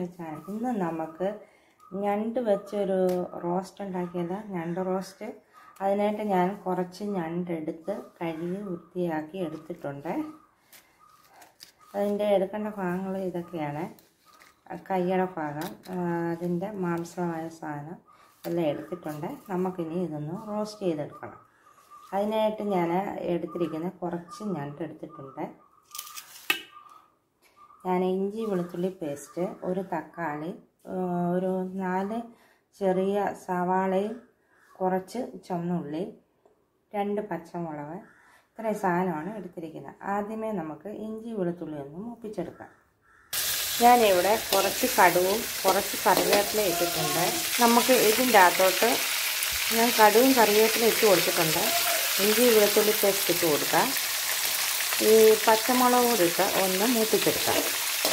channel ഇന്ന് നമുക്ക് ഞണ്ട് വെച്ചൊരു റോസ്റ്റ് ഉണ്ടാക്കിയത് ഞണ്ട് റോസ്റ്റ് അതിനായിട്ട് ഞാൻ കുറച്ച് ഞണ്ടെടുത്ത് കഴുകി വൃത്തിയാക്കി എടുത്തിട്ടുണ്ട് അതിൻ്റെ എടുക്കേണ്ട ഭാഗങ്ങൾ ഇതൊക്കെയാണ് കയ്യുടെ ഭാഗം ആ, അതിൻ്റെ മാംസമായ സാധനം എല്ലാം എടുത്തിട്ടുണ്ട് നമുക്കിനി ഇതൊന്ന് റോസ്റ്റ് ചെയ്തെടുക്കണം അതിനായിട്ട് ഞാൻ എടുത്തിരിക്കുന്ന കുറച്ച് ഞണ്ട് എടുത്തിട്ടുണ്ട് ഞാൻ ഇഞ്ചി വെളുത്തുള്ളി പേസ്റ്റ് ഒരു തക്കാളി ആ, ഒരു നാല് ചെറിയ സവാളയും കുറച്ച് ചുവന്നുള്ളി രണ്ട് പച്ചമുളക് ഇത്രയും സാധനമാണ് എടുത്തിരിക്കുന്നത് ആദ്യമേ നമുക്ക് ഇഞ്ചി വെളുത്തുള്ളി ഒന്ന് മൂപ്പിച്ചെടുക്കാം ഞാനിവിടെ കുറച്ച് കടുവും കുറച്ച് കറിവേപ്പില ഇട്ടിട്ടുണ്ട് നമുക്ക് ഇതിൻ്റെ അകത്തോട്ട് ഞാൻ കടുവും കറിവേപ്പില ഇട്ട് കൊടുത്തിട്ടുണ്ട് ഇഞ്ചി വെളുത്തുള്ളി പേസ്റ്റ് ഇട്ട് കൊടുക്കാം ഈ പച്ചമുളക് കൂടി ഇട്ട് ഒന്ന് മൂപ്പിച്ചെടുക്കാം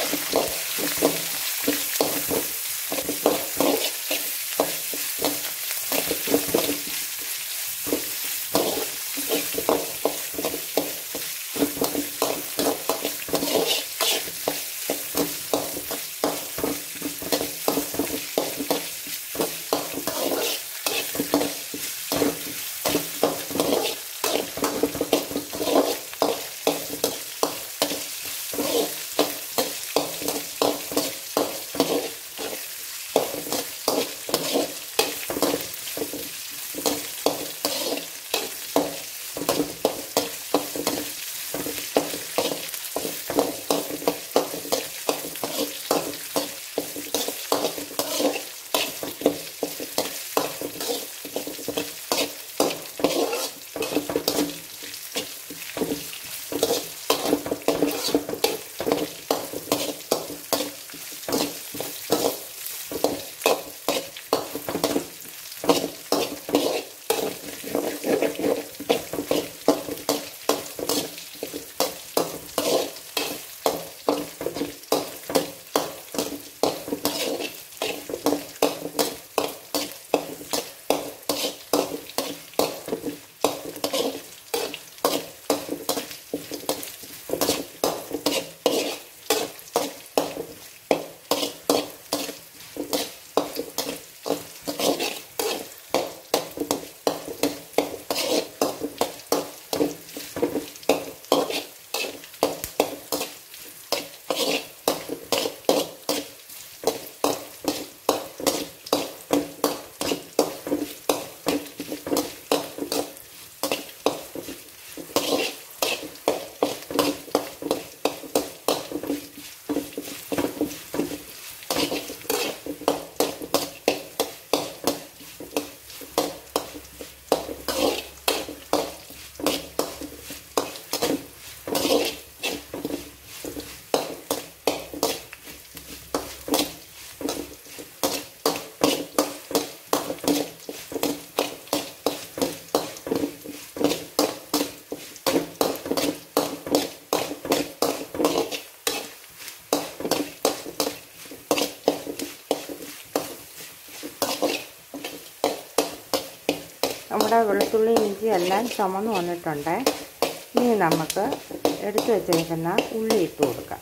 നമ്മുടെ വെളുത്തുള്ളി ഇഞ്ചി എല്ലാം ചുമന്ന് വന്നിട്ടുണ്ട് ഇനി നമുക്ക് എടുത്തു വെച്ചേക്കുന്ന ഉള്ളി ഇട്ട് കൊടുക്കാം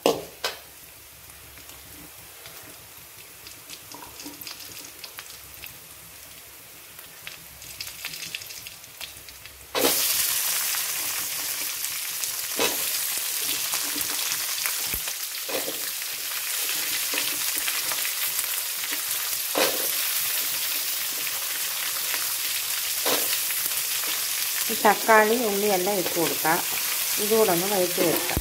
ഈ തക്കാളി ഉള്ളി എല്ലാം ഇട്ട് കൊടുക്കാം ഇതുകൂടെ ഒന്ന് വഴറ്റി വെക്കാം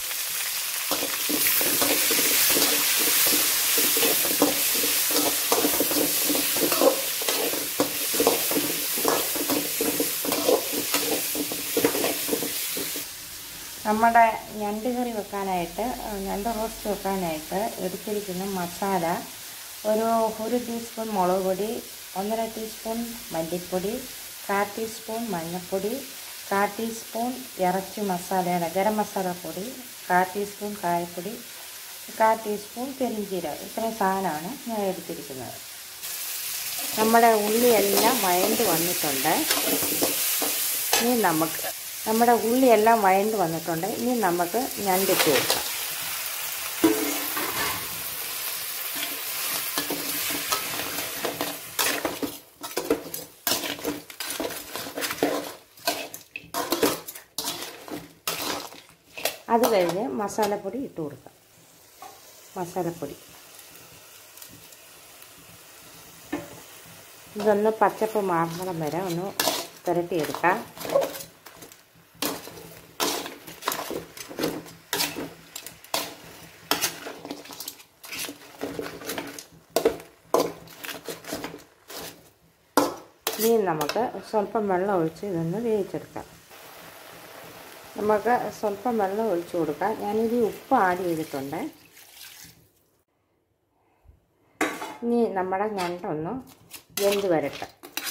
നമ്മുടെ ഞണ്ട് കറി വെക്കാനായിട്ട് ഞണ്ട് റോസ്റ്റ് വെക്കാനായിട്ട് എടുത്തിരിക്കുന്ന മസാല ഒരു ഒരു ടീസ്പൂൺ മുളക് പൊടി ഒന്നര ടീസ്പൂൺ മല്ലിപ്പൊടി കാ ടീസ്പൂൺ മഞ്ഞൾപ്പൊടി കാ ടീസ്പൂൺ ഇറച്ചി മസാലയുടെ ഗരം മസാലപ്പൊടി കാ ടീസ്പൂൺ കായപ്പൊടി കാ ടീസ്പൂൺ പെരിഞ്ചീരകം ഇത്രയും സാധനമാണ് ഞാൻ എടുത്തിരിക്കുന്നത് നമ്മുടെ ഉള്ളിയെല്ലാം വഴണ്ട് വന്നിട്ടുണ്ട് ഇനി നമുക്ക് നമ്മുടെ ഉള്ളിയെല്ലാം വഴണ്ട് വന്നിട്ടുണ്ട് ഇനി നമുക്ക് ഞണ്ടിട്ട് കൊടുക്കാം അത് കഴിഞ്ഞ് മസാലപ്പൊടി ഇട്ട് കൊടുക്കാം മസാലപ്പൊടി ഇതൊന്ന് പച്ചപ്പ് മാറണം വരെ ഒന്ന് പുരട്ടിയെടുക്കാം ഇനി നമുക്ക് സ്വല്പം വെള്ളം ഒഴിച്ച് ഇതൊന്ന് വേവിച്ചെടുക്കാം നമുക്ക് സ്വല്പം വെള്ളം ഒഴിച്ച് കൊടുക്കാം ഞാനിത് ഉപ്പ് ആഡ് ചെയ്തിട്ടുണ്ട് ഇനി നമ്മുടെ ഞണ്ടൊന്ന് വെന്ത് വരട്ടെ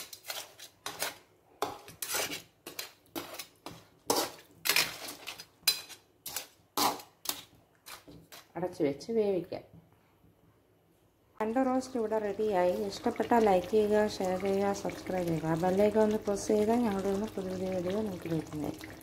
അടച്ച് വെച്ച് വേവിക്കാം രണ്ട് റോസ്റ്റ് ഇവിടെ റെഡിയായി ഇഷ്ടപ്പെട്ടാൽ ലൈക്ക് ചെയ്യുക ഷെയർ ചെയ്യുക സബ്സ്ക്രൈബ് ചെയ്യുക ബെല്ലൈക്കൺ ഒന്ന് പ്രസ് ചെയ്താൽ ഞങ്ങളുടെ ഒന്ന് പുതിയ വീഡിയോ നിങ്ങൾക്ക് ലഭിക്കുന്നതായിരിക്കും